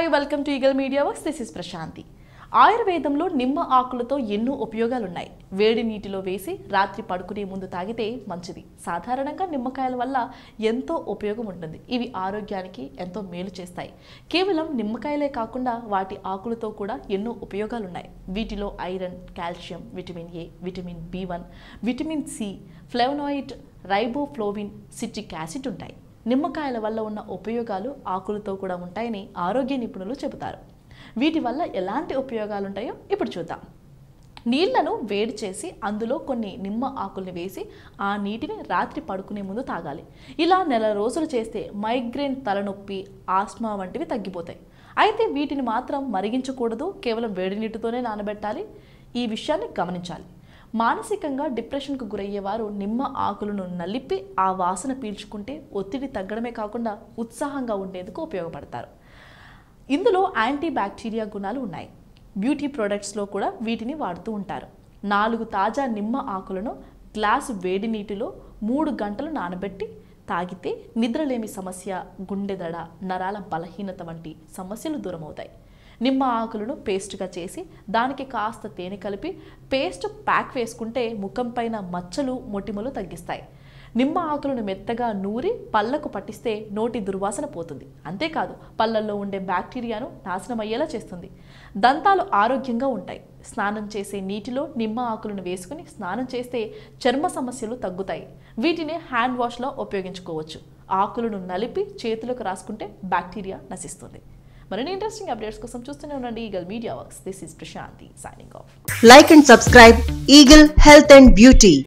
Welcome to eagle media works this is Prashanthi ఆయుర్వేదంలో నిమ్మ ఆకులతో ఎన్నో ఉపయోగాలున్నాయి వేడి నీటిలో వేసి రాత్రి పడుకునే ముందు తాగితే మంచిది సాధారణంగా నిమ్మకాయల వల్ల ఎంతో ఉపయోగం ఉంటుంది ఇవి ఆరోగ్యానికి ఎంతో మేలు చేస్తాయి కేవలం నిమ్మకాయలే కాకుండా వాటి ఆకులతో కూడా ఎన్నో ఉపయోగాలున్నాయి వీటిలో iron calcium vitamin A vitamin B one vitamin C flavonoid riboflavin citric acid ఉంటాయి నిమ్మకాయల వల్ల ఉన్న ఉపయోగాలు ఆకులతో కూడా ఉంటాయని ఆరోగ్య నిపుణులు చెబుతారు వీటి వల్ల ఎలాంటి ఉపయోగాలు ఉంటాయో ఇప్పుడు చూద్దాం నీళ్లను వేడి చేసి అందులో కొన్ని నిమ్మ ఆకుల్ని వేసి ఆ నీటిని రాత్రి పడుకునే ముందు తాగాలి ఇలా నెల రోజులు చేస్తే మైగ్రేన్ తలనొప్పి ఆస్మా వంటివి తగ్గిపోతాయి అయితే వీటిని మాత్రం మరిగించకూడదు కేవలం వేడి నీటితోనే నానబెట్టాలి ఈ విషయాన్ని గమనించాలి మానసికంగా డిప్రెషన్కు గురయ్యేవారు నిమ్మ ఆకులను నలిపి ఆ వాసన పీల్చుకుంటే ఒత్తిడి తగ్గడమే కాకుండా ఉత్సాహంగా ఉండేందుకు ఉపయోగపడతారు ఇందులో యాంటీ బ్యాక్టీరియా గుణాలు ఉన్నాయి బ్యూటీ ప్రొడక్ట్స్లో కూడా వీటిని వాడుతూ ఉంటారు నాలుగు తాజా నిమ్మ ఆకులను గ్లాసు వేడి నీటిలో మూడు గంటలు నానబెట్టి తాగితే నిద్రలేమి సమస్య గుండెదడ నరాల బలహీనత వంటి సమస్యలు దూరమవుతాయి నిమ్మ ఆకులను పేస్ట్గా చేసి దానికి కాస్త తేనె కలిపి పేస్ట్ ప్యాక్ వేసుకుంటే ముఖం పైన మచ్చలు మొటిమలు తగ్గిస్తాయి నిమ్మ ఆకులను మెత్తగా నూరి పళ్ళకు పట్టిస్తే నోటి దుర్వాసన పోతుంది అంతేకాదు పళ్ళల్లో ఉండే బ్యాక్టీరియాను నాశనమయ్యేలా చేస్తుంది దంతాలు ఆరోగ్యంగా ఉంటాయి స్నానం చేసే నీటిలో నిమ్మ ఆకులను వేసుకుని స్నానం చేస్తే చర్మ సమస్యలు తగ్గుతాయి వీటిని హ్యాండ్ వాష్లో ఉపయోగించుకోవచ్చు ఆకులను నలిపి చేతులకు రాసుకుంటే బ్యాక్టీరియా నశిస్తుంది మరిన్ని ఇంట్రెస్టింగ్ అప్డేట్స్ కోసం చూస్తూనే ఉండండి eagle media works this is Prashanthi signing off Like and subscribe Eagle Health and Beauty.